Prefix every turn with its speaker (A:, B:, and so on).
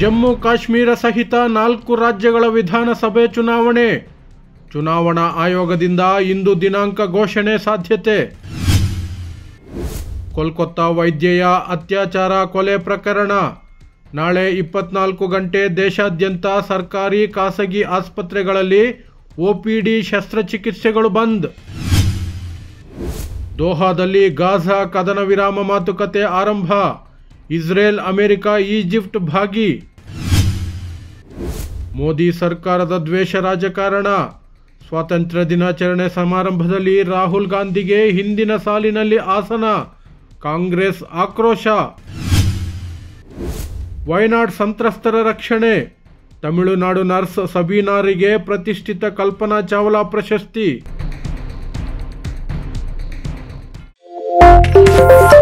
A: ಜಮ್ಮು ಕಾಶ್ಮೀರ ಸಹಿತ ನಾಲ್ಕು ರಾಜ್ಯಗಳ ವಿಧಾನಸಭೆ ಚುನಾವಣೆ ಚುನಾವಣಾ ಆಯೋಗದಿಂದ ಇಂದು ದಿನಾಂಕ ಘೋಷಣೆ ಸಾಧ್ಯತೆ ಕೋಲ್ಕತ್ತಾ ವೈದ್ಯೆಯ ಅತ್ಯಾಚಾರ ಕೊಲೆ ಪ್ರಕರಣ ನಾಳೆ ಇಪ್ಪತ್ನಾಲ್ಕು ಗಂಟೆ ದೇಶಾದ್ಯಂತ ಸರ್ಕಾರಿ ಖಾಸಗಿ ಆಸ್ಪತ್ರೆಗಳಲ್ಲಿ ಒಪಿಡಿ ಶಸ್ತ್ರಚಿಕಿತ್ಸೆಗಳು ಬಂದ್ ದೋಹಾದಲ್ಲಿ ಗಾಜಾ ಕದನ ವಿರಾಮ ಮಾತುಕತೆ ಆರಂಭ ಇಸ್ರೇಲ್ ಅಮೆರಿಕ ಈಜಿಪ್ಟ್ ಭಾಗಿ ಮೋದಿ ಸರ್ಕಾರದ ದ್ವೇಷ ರಾಜಕಾರಣ ಸ್ವಾತಂತ್ರ್ಯ ದಿನಾಚರಣೆ ಸಮಾರಂಭದಲ್ಲಿ ರಾಹುಲ್ ಗಾಂಧಿಗೆ ಹಿಂದಿನ ಸಾಲಿನಲ್ಲಿ ಆಸನ ಕಾಂಗ್ರೆಸ್ ಆಕ್ರೋಶ ವಯನಾಡ್ ಸಂತ್ರಸ್ತರ ರಕ್ಷಣೆ ತಮಿಳುನಾಡು ನರ್ಸ್ ಸಬೀನಾರಿಗೆ ಪ್ರತಿಷ್ಠಿತ ಕಲ್ಪನಾ ಚಾವ್ಲಾ ಪ್ರಶಸ್ತಿ